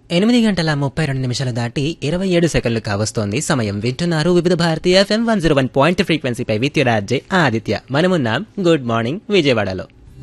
ఎనిమిది గంటల ముప్పై రెండు నిమిషాలు దాటి ఇరవై ఏడు సెకండ్లు కావస్తోంది సమయం వింటున్నారు Vividh Bharati F M one zero one point ఫ్రీక్వెన్సీపై విత్యురాజే ఆదిత్య మనమున్నాం గుడ్ మార్నింగ్ విజయవాడలో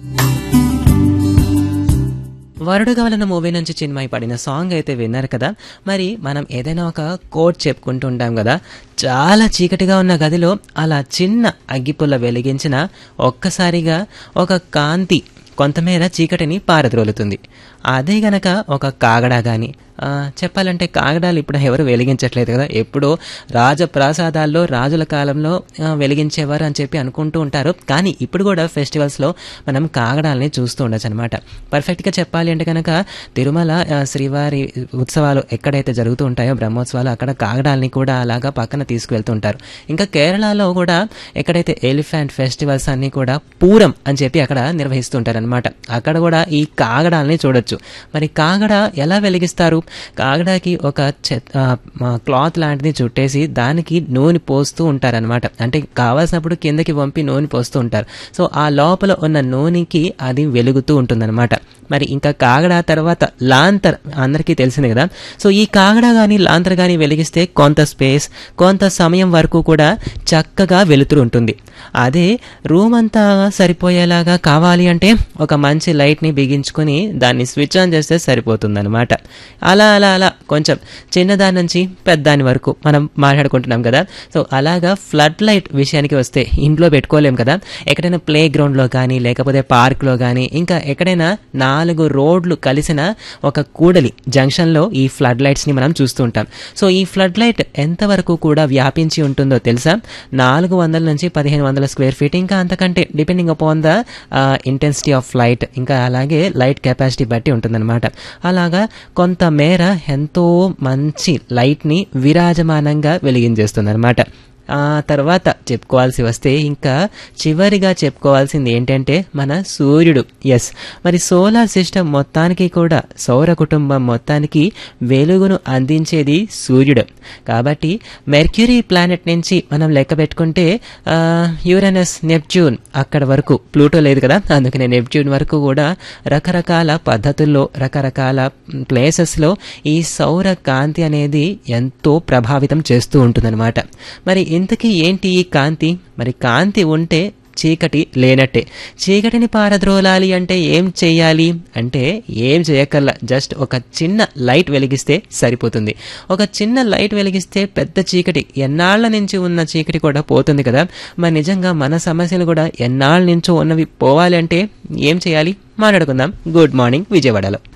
వరుడు గవలన మూవీ నుంచి చిన్మయి పడిన సాంగ్ అయితే విన్నారు కదా మరి మనం ఏదైనా ఒక కోట్ చెప్పుకుంటూ ఉంటాం కదా చాలా చీకటిగా ఉన్న గదిలో అలా చిన్న అగ్గిపుల్ల వెలిగించిన ఒక్కసారిగా ఒక కాంతి కొంతమేర చీకటిని పారద్రోలుతుంది అదే గనక ఒక కాగడా కానీ చెప్పాలంటే కాగడాలు ఇప్పుడు ఎవరు వెలిగించట్లేదు కదా ఎప్పుడో రాజప్రాసాదాల్లో రాజుల కాలంలో ఆ, వెలిగించేవారు అని చెప్పి అనుకుంటూ ఉంటారు కానీ ఇప్పుడు కూడా ఫెస్టివల్స్లో మనం కాగడాలని చూస్తూ ఉండొచ్చు అనమాట పర్ఫెక్ట్గా చెప్పాలి అంటే కనుక తిరుమల ఆ, శ్రీవారి ఉత్సవాలు ఎక్కడైతే జరుగుతూ ఉంటాయో బ్రహ్మోత్సవాలు అక్కడ కాగడాలని కూడా అలాగా పక్కన తీసుకువెళ్తూ ఉంటారు ఇంకా కేరళలో కూడా ఎక్కడైతే ఎలిఫెంట్ ఫెస్టివల్స్ అన్ని కూడా పూరం అని చెప్పి అక్కడ నిర్వహిస్తుంటారనమాట అక్కడ కూడా ఈ కాగడాలని చూడొచ్చు మరి కాగడ ఎలా వెలిగిస్తారు కాగడాకి ఒక చె- ఆ, మా క్లాత్ లాంటిది చుట్టేసి దానికి నూనె పోస్తూ ఉంటారనమాట అంటే కావాల్సినప్పుడు కిందకి పంపి నూనె పోస్తూ ఉంటారు సో ఆ లోపల ఉన్న నూనెకి అది వెలుగుతూ ఉంటుందన్నమాట మరి ఇంకా కాగడ తర్వాత లాంతర్ అందరికీ తెలిసింది కదా సో ఈ కాగడ కానీ లాంతర్ కానీ వెలిగిస్తే కొంత స్పేస్ కొంత సమయం వరకు కూడా చక్కగా వెలుతురు ఉంటుంది అదే రూమ్ అంతా సరిపోయేలాగా కావాలి అంటే ఒక మంచి లైట్ని బిగించుకొని దాన్ని స్విచ్ ఆన్ చేస్తే సరిపోతుందన్నమాట అలా అలా అలా కొంచెం చిన్నదాని నుంచి పెద్దదాని వరకు మనం మాట్లాడుకుంటున్నాం కదా సో అలాగా ఫ్లడ్ లైట్ విషయానికి వస్తే ఇంట్లో పెట్టుకోలేం కదా ఎక్కడైనా ప్లే గ్రౌండ్లో కానీ లేకపోతే పార్క్లో కానీ ఇంకా ఎక్కడైనా నాలుగు రోడ్లు కలిసిన ఒక కూడలి జంక్షన్లో ఈ ఫ్లడ్ లైట్స్ని మనం చూస్తూ ఉంటాం సో ఈ ఫ్లడ్ లైట్ ఎంతవరకు కూడా వ్యాపించి ఉంటుందో తెలుసా నాలుగు వందల నుంచి పదిహేను వందల స్క్వేర్ ఫీట్ ఇంకా అంతకంటే depending upon the intensity of light ఇంకా అలాగే లైట్ కెపాసిటీ బట్టి ఉంటుందన్నమాట అలాగా కొంత మేర ఎంతో మంచి లైట్ని విరాజమానంగా వెలిగించేస్తుంది ఆ తర్వాత చెప్పుకోవాల్సి వస్తే ఇంకా చివరిగా చెప్పుకోవాల్సింది ఏంటంటే మన సూర్యుడు ఎస్ మరి సోలార్ సిస్టమ్ మొత్తానికి కూడా సౌర కుటుంబం మొత్తానికి వెలుగును అందించేది సూర్యుడు కాబట్టి మెర్క్యూరీ ప్లానెట్ నుంచి మనం లెక్క పెట్టుకుంటే ఆ, యురేనస్ నెప్ట్యూన్ అక్కడ వరకు ప్లూటో లేదు కదా అందుకనే నెప్ట్యూన్ వరకు కూడా రకరకాల పద్ధతుల్లో రకరకాల ప్లేసెస్లో ఈ సౌర కాంతి అనేది ఎంతో ప్రభావితం చేస్తూ ఉంటుందన్నమాట మరి ఇంతకీ ఏంటి ఈ కాంతి మరి కాంతి ఉంటే చీకటి లేనట్టే చీకటిని పారద్రోలాలి అంటే ఏం చేయాలి అంటే ఏం చేయక్కర్లా జస్ట్ ఒక చిన్న లైట్ వెలిగిస్తే సరిపోతుంది ఒక చిన్న లైట్ వెలిగిస్తే పెద్ద చీకటి ఎన్నాళ్ల నుంచి ఉన్న చీకటి కూడా పోతుంది కదా మరి నిజంగా మన సమస్యలు కూడా ఎన్నాళ్ళ నుంచో ఉన్నవి పోవాలి అంటే ఏం చేయాలి మాట్లాడుకుందాం గుడ్ మార్నింగ్ విజయవాడలో